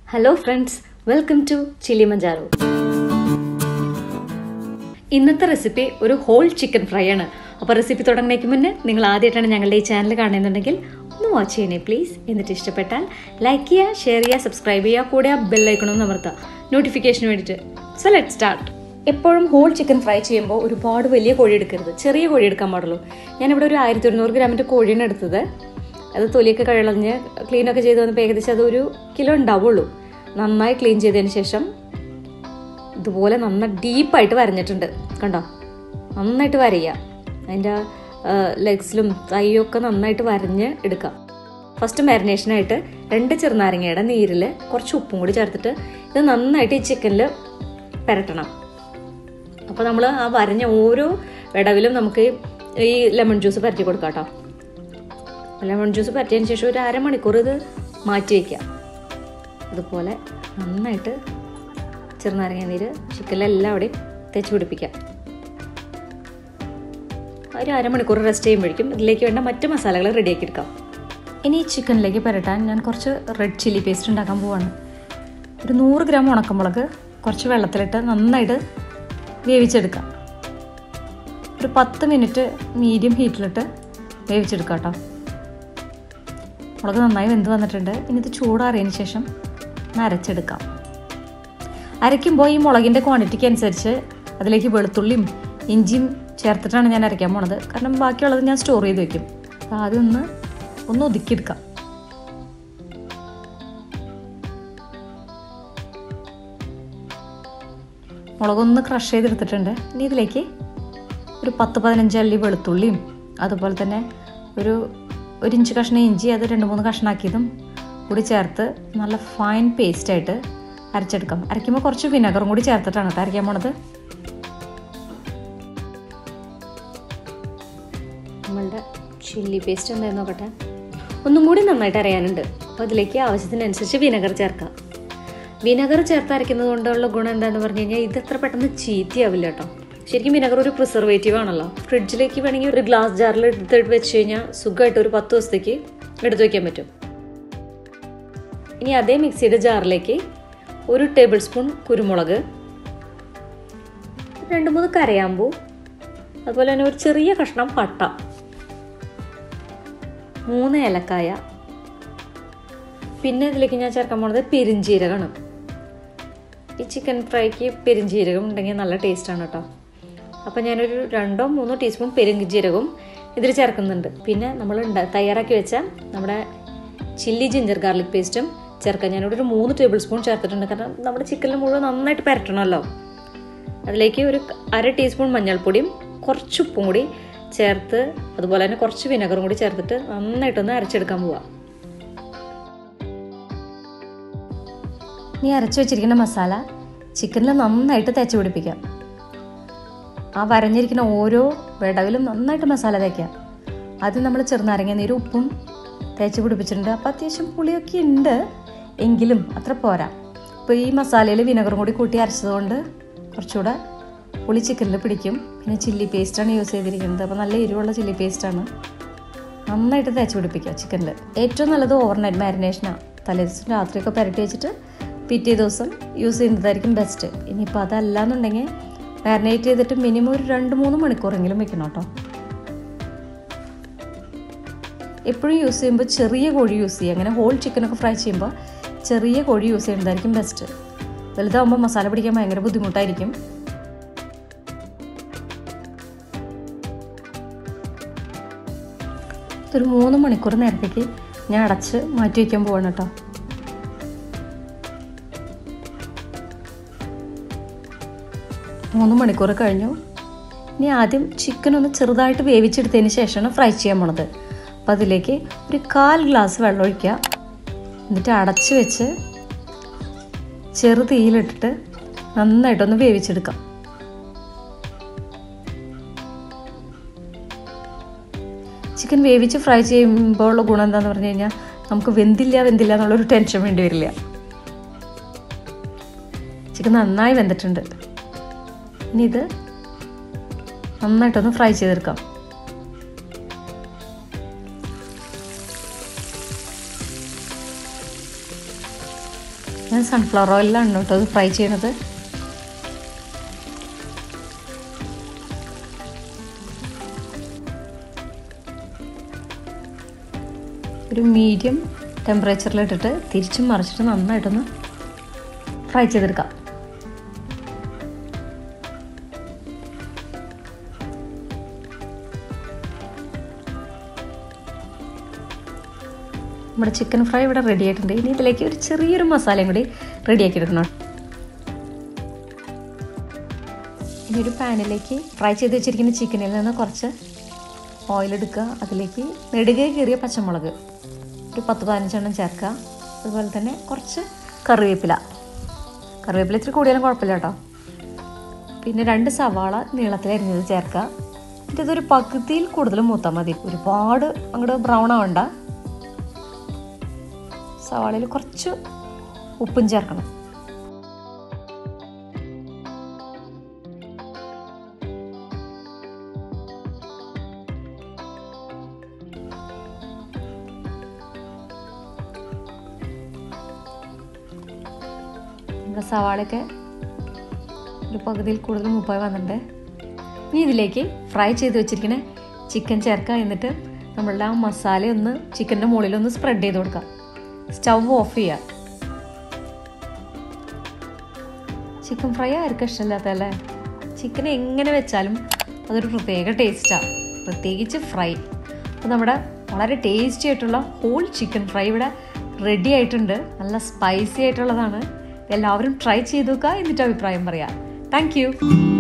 hello friends welcome to chilli മഞ്ചാറോ ഇന്നത്തെ recipe ഒരു ഹോൾ ചിക്കൻ ഫ്രൈ ആണ് അപ്പോൾ റെസിപ്പി തുടങ്ങുന്നതിന് മുന്നേ നിങ്ങൾ ആദ്യമായിട്ടാണ് ഞങ്ങളുടെ ഈ ചാനൽ കാണുന്നുണ്ടെങ്കിൽ ഒന്ന് വാച്ച് ചെയ്യണേ പ്ലീസ് എന്നിട്ട് ഇഷ്ടപ്പെട്ടാൽ ലൈക്ക് ചെയ്യുക ഷെയർ ചെയ്യുക സബ്സ്ക്രൈബ് ചെയ്യുക കൂടെ ആ ബെല്ലൈക്കണമെന്ന് അമർത്തുക നോട്ടിഫിക്കേഷന് വേണ്ടിയിട്ട് സോ ലെറ്റ് സ്റ്റാർട്ട് എപ്പോഴും ഹോൾ ചിക്കൻ ഫ്രൈ ചെയ്യുമ്പോൾ ഒരുപാട് വലിയ കോഴി എടുക്കരുത് ചെറിയ കോഴി എടുക്കാൻ പാടുള്ളൂ ഞാനിവിടെ ഒരു ആയിരത്തി ഒരുന്നൂറ് ഗ്രാമിൻ്റെ കോഴിയാണ് എടുത്തത് അത് തൊലിയൊക്കെ കഴിളഞ്ഞ് ക്ലീനൊക്കെ ചെയ്ത് വന്നപ്പോൾ ഏകദേശം അതൊരു കിലോ ഉണ്ടാവുള്ളൂ നന്നായി ക്ലീൻ ചെയ്തതിന് ശേഷം ഇതുപോലെ നന്നായി ഡീപ്പായിട്ട് വരഞ്ഞിട്ടുണ്ട് കണ്ടോ നന്നായിട്ട് വരയുക അതിൻ്റെ ലെഗ്സിലും തൈയൊക്കെ നന്നായിട്ട് വരഞ്ഞ് എടുക്കാം ഫസ്റ്റ് മാരിനേഷനായിട്ട് രണ്ട് ചെറുനാരങ്ങയുടെ നീരിൽ കുറച്ച് ഉപ്പും കൂടി ചേർത്തിട്ട് ഇത് നന്നായിട്ട് ഈ ചിക്കനിൽ പുരട്ടണം അപ്പോൾ നമ്മൾ ആ വരഞ്ഞ ഓരോ ഇടവിലും നമുക്ക് ഈ ലെമൺ ജ്യൂസ് പരറ്റി കൊടുക്കാം കേട്ടോ ലെമൺ ജ്യൂസ് പറ്റിയതിന് ശേഷം ഒരു അരമണിക്കൂർ ഇത് മാറ്റി വയ്ക്കുക അതുപോലെ നന്നായിട്ട് ചെറുനാരങ്ങ നീര് ചിക്കനിലെല്ലാവിടെയും തേച്ച് പിടിപ്പിക്കാം ഒരു അരമണിക്കൂർ റെസ്റ്റ് ചെയ്യുമ്പോഴേക്കും ഇതിലേക്ക് വേണ്ട മറ്റ് മസാലകൾ റെഡിയാക്കി എടുക്കാം ഇനി ഈ ചിക്കനിലേക്ക് പുരട്ടാൻ ഞാൻ കുറച്ച് റെഡ് ചില്ലി പേസ്റ്റ് ഉണ്ടാക്കാൻ പോവാണ് ഒരു നൂറ് ഗ്രാം ഉണക്കമുളക് കുറച്ച് വെള്ളത്തിലിട്ട് നന്നായിട്ട് വേവിച്ചെടുക്കാം ഒരു പത്ത് മിനിറ്റ് മീഡിയം ഹീറ്റിലിട്ട് വേവിച്ചെടുക്കാം കേട്ടോ മുളക് നന്നായി വെന്ത് വന്നിട്ടുണ്ട് ഇനി ഇത് ചൂടാറിയതിന് ശേഷം അരച്ചെടുക്കാം അരയ്ക്കുമ്പോൾ ഈ മുളകിൻ്റെ ക്വാണ്ടിറ്റിക്ക് അനുസരിച്ച് അതിലേക്ക് വെളുത്തുള്ളിയും ഇഞ്ചിയും ചേർത്തിട്ടാണ് ഞാൻ അരയ്ക്കാൻ പോണത് കാരണം ബാക്കിയുള്ളത് ഞാൻ സ്റ്റോർ ചെയ്ത് വെക്കും അപ്പോൾ ആദ്യം ഒന്ന് ഒന്ന് ഒതുക്കിയെടുക്കാം മുളകൊന്ന് ക്രഷ് ചെയ്തെടുത്തിട്ടുണ്ട് ഇനി ഇതിലേക്ക് ഒരു പത്ത് പതിനഞ്ച് അല്ലി വെളുത്തുള്ളിയും അതുപോലെ തന്നെ ഒരു ഒരു ഇഞ്ച് കഷ്ണം ഇഞ്ചി അത് രണ്ട് മൂന്ന് കഷ്ണാക്കിയതും കൂടി ചേർത്ത് നല്ല ഫൈൻ പേസ്റ്റായിട്ട് അരച്ചെടുക്കാം അരയ്ക്കുമ്പോൾ കുറച്ച് വിനെഗറും കൂടി ചേർത്തിട്ടാണ് കേട്ടോ അരയ്ക്കാൻ പോണത് നമ്മളുടെ ചില്ലി പേസ്റ്റ് എന്തായിരുന്നു നോക്കട്ടെ ഒന്നും കൂടി നന്നായിട്ട് അറിയാനുണ്ട് അപ്പോൾ അതിലേക്ക് ആവശ്യത്തിനനുസരിച്ച് വിനെഗർ ചേർക്കാം വിനെഗർ ചേർത്ത് അരയ്ക്കുന്നത് കൊണ്ടുള്ള ഗുണം എന്താണെന്ന് പറഞ്ഞു കഴിഞ്ഞാൽ ഇത് എത്ര പെട്ടെന്ന് ചീത്തയാവില്ല കേട്ടോ ശരിക്കും വിനെഗർ ഒരു പ്രിസർവേറ്റീവ് ആണല്ലോ ഫ്രിഡ്ജിലേക്ക് വേണമെങ്കിൽ ഒരു ഗ്ലാസ് ജാറിൽ എടുത്തിട്ട് വെച്ച് കഴിഞ്ഞാൽ സുഖമായിട്ട് ഒരു പത്ത് ദിവസത്തേക്ക് എടുത്തു വയ്ക്കാൻ പറ്റും ഇനി അതേ മിക്സിയുടെ ജാറിലേക്ക് ഒരു ടേബിൾ സ്പൂൺ കുരുമുളക് രണ്ട് മൂന്ന് കരയാമ്പൂ അതുപോലെ തന്നെ ഒരു ചെറിയ കഷ്ണം പട്ട മൂന്ന് ഏലക്കായ പിന്നെ ഇതിലേക്ക് ഞാൻ ചേർക്കാൻ പോണത് പെരിഞ്ജീരകമാണ് ഈ ചിക്കൻ ഫ്രൈക്ക് പെരിഞ്ജീരകം ഉണ്ടെങ്കിൽ നല്ല ടേസ്റ്റാണ് കേട്ടോ അപ്പോൾ ഞാനൊരു രണ്ടോ മൂന്നോ ടീസ്പൂൺ പെരുംജീരകവും ഇതിൽ ചേർക്കുന്നുണ്ട് പിന്നെ നമ്മൾ തയ്യാറാക്കി വെച്ച നമ്മുടെ ചില്ലി ജിഞ്ചർ ഗാർലിക് പേസ്റ്റും ചേർക്കാം ഞാനിവിടെ ഒരു മൂന്ന് ടേബിൾ സ്പൂൺ ചേർത്തിട്ടുണ്ട് കാരണം നമ്മുടെ ചിക്കനിൽ മുഴുവൻ നന്നായിട്ട് പരട്ടണമല്ലോ അതിലേക്ക് ഒരു അര ടീസ്പൂൺ മഞ്ഞൾപ്പൊടിയും കുറച്ച് ഉപ്പും കൂടി ചേർത്ത് അതുപോലെ തന്നെ കുറച്ച് വിനെഗറും കൂടി ചേർത്തിട്ട് നന്നായിട്ടൊന്ന് അരച്ചെടുക്കാൻ പോവാം ഇനി അരച്ചു വെച്ചിരിക്കുന്ന മസാല ചിക്കനിൽ നന്നായിട്ട് തേച്ച് പിടിപ്പിക്കാം ആ വരഞ്ഞിരിക്കുന്ന ഓരോ വിടവിലും നന്നായിട്ട് മസാല തേക്കാം ആദ്യം നമ്മൾ ചെറുനാരങ്ങ നീര് ഉപ്പും തേച്ച് പിടിപ്പിച്ചിട്ടുണ്ട് അപ്പോൾ അത്യാവശ്യം പുളിയൊക്കെ ഉണ്ട് എങ്കിലും അത്ര പോരാ ഇപ്പോൾ ഈ മസാലയിൽ വിനെഗറും കൂടി കൂട്ടി അരച്ചതുകൊണ്ട് കുറച്ചുകൂടെ പുളി ചിക്കനിൽ പിടിക്കും പിന്നെ ചില്ലി പേസ്റ്റാണ് യൂസ് ചെയ്തിരിക്കുന്നത് അപ്പോൾ നല്ല എരിവുള്ള ചില്ലി പേസ്റ്റാണ് നന്നായിട്ട് തേച്ച് പിടിപ്പിക്കുക ചിക്കനിൽ ഏറ്റവും നല്ലത് ഓവർനൈറ്റ് മാരിനേഷനാണ് തലേ ദിവസം രാത്രിയൊക്കെ പുരട്ടി വെച്ചിട്ട് പിറ്റേ ദിവസം യൂസ് ചെയ്യുന്നതായിരിക്കും ബെസ്റ്റ് ഇനിയിപ്പോൾ അതല്ല എന്നുണ്ടെങ്കിൽ മാരിനേറ്റ് ചെയ്തിട്ട് മിനിമം ഒരു രണ്ട് മൂന്ന് മണിക്കൂറെങ്കിലും വെക്കണം കേട്ടോ എപ്പോഴും യൂസ് ചെയ്യുമ്പോൾ ചെറിയ കോഴി യൂസ് ചെയ്യുക അങ്ങനെ ഹോൾ ചിക്കനൊക്കെ ഫ്രൈ ചെയ്യുമ്പോൾ ചെറിയ കോഴി യൂസ് ചെയ്യുന്നതായിരിക്കും ബെസ്റ്റ് വലുതാകുമ്പോൾ മസാല പിടിക്കാൻ ഭയങ്കര ബുദ്ധിമുട്ടായിരിക്കും ഒരു മൂന്ന് മണിക്കൂർ നേരത്തേക്ക് ഞാൻ അടച്ച് മാറ്റി വയ്ക്കാൻ പോവാണ് കേട്ടോ മൂന്ന് മണിക്കൂർ കഴിഞ്ഞു ഇനി ആദ്യം ചിക്കൻ ഒന്ന് ചെറുതായിട്ട് വേവിച്ചെടുത്തതിന് ശേഷമാണ് ഫ്രൈ ചെയ്യാൻ പോണത് അപ്പം അതിലേക്ക് ഒരു കാൽ ഗ്ലാസ് വെള്ളം ഒഴിക്കുക എന്നിട്ട് അടച്ച് വെച്ച് ചെറു തീയിലിട്ടിട്ട് നന്നായിട്ടൊന്ന് വേവിച്ചെടുക്കാം ചിക്കൻ വേവിച്ച് ഫ്രൈ ചെയ്യുമ്പോൾ ഉള്ള ഗുണം എന്താണെന്ന് പറഞ്ഞു കഴിഞ്ഞാൽ നമുക്ക് വെന്തില്ല വെന്തില്ല എന്നുള്ളൊരു ടെൻഷൻ വേണ്ടി വരില്ല ചിക്കൻ നന്നായി വെന്തിട്ടുണ്ട് ഇനി ഇത് നന്നായിട്ടൊന്ന് ഫ്രൈ ചെയ്തെടുക്കാം ഞാൻ സൺഫ്ലവർ ഓയിലാണ് കേട്ടോ അത് ഫ്രൈ ചെയ്യണത് ഒരു മീഡിയം ടെമ്പറേച്ചറിലിട്ടിട്ട് തിരിച്ചും മറിച്ചിട്ട് നന്നായിട്ടൊന്ന് ഫ്രൈ ചെയ്തെടുക്കാം നമ്മുടെ ചിക്കൻ ഫ്രൈ ഇവിടെ റെഡി ആയിട്ടുണ്ട് ഇനി ഇതിലേക്ക് ഒരു ചെറിയൊരു മസാലയും കൂടി റെഡിയാക്കി എടുക്കണം ഇനി ഒരു പാനിലേക്ക് ഫ്രൈ ചെയ്ത് വെച്ചിരിക്കുന്ന ചിക്കനിൽ നിന്ന് കുറച്ച് ഓയിൽ എടുക്കുക അതിലേക്ക് നെടുകെ കീറിയ പച്ചമുളക് ഒരു പത്ത് പതിനഞ്ചെണ്ണം ചേർക്കുക അതുപോലെ തന്നെ കുറച്ച് കറിവേപ്പില കറിവേപ്പില ഇത്തിരി കൂടിയാലും കുഴപ്പമില്ല കേട്ടോ പിന്നെ രണ്ട് സവാള നീളത്തിൽ അരിഞ്ഞത് ചേർക്കുക എന്നിട്ട് ഇതൊരു പകുതിയിൽ കൂടുതൽ മൂത്താൽ മതി ഒരുപാട് അങ്ങോട്ട് ബ്രൗൺ ആവണ്ട സവാളയിൽ കുറച്ച് ഉപ്പും ചേർക്കണം നമ്മുടെ സവാളയൊക്കെ ഒരു പകുതിയിൽ കൂടുതൽ മുപ്പായി വന്നിട്ടുണ്ട് ഇനി ഇതിലേക്ക് ഫ്രൈ ചെയ്ത് വെച്ചിരിക്കുന്ന ചിക്കൻ ചേർക്കുക എന്നിട്ട് നമ്മളുടെ ആ മസാല ഒന്ന് ചിക്കൻ്റെ മുകളിലൊന്ന് സ്പ്രെഡ് ചെയ്ത് കൊടുക്കുക സ്റ്റവ് ഓഫ് ചെയ്യുക ചിക്കൻ ഫ്രൈ ആർക്കും ഇഷ്ടമില്ലാത്തല്ലേ ചിക്കൻ എങ്ങനെ വെച്ചാലും അതൊരു പ്രത്യേക ടേസ്റ്റാണ് പ്രത്യേകിച്ച് ഫ്രൈ അപ്പോൾ നമ്മുടെ വളരെ ടേസ്റ്റി ആയിട്ടുള്ള ഹോൾ ചിക്കൻ ഫ്രൈ ഇവിടെ റെഡി ആയിട്ടുണ്ട് നല്ല സ്പൈസി ആയിട്ടുള്ളതാണ് എല്ലാവരും ട്രൈ ചെയ്ത് നോക്കുക എന്നിട്ട് അഭിപ്രായം പറയാം താങ്ക്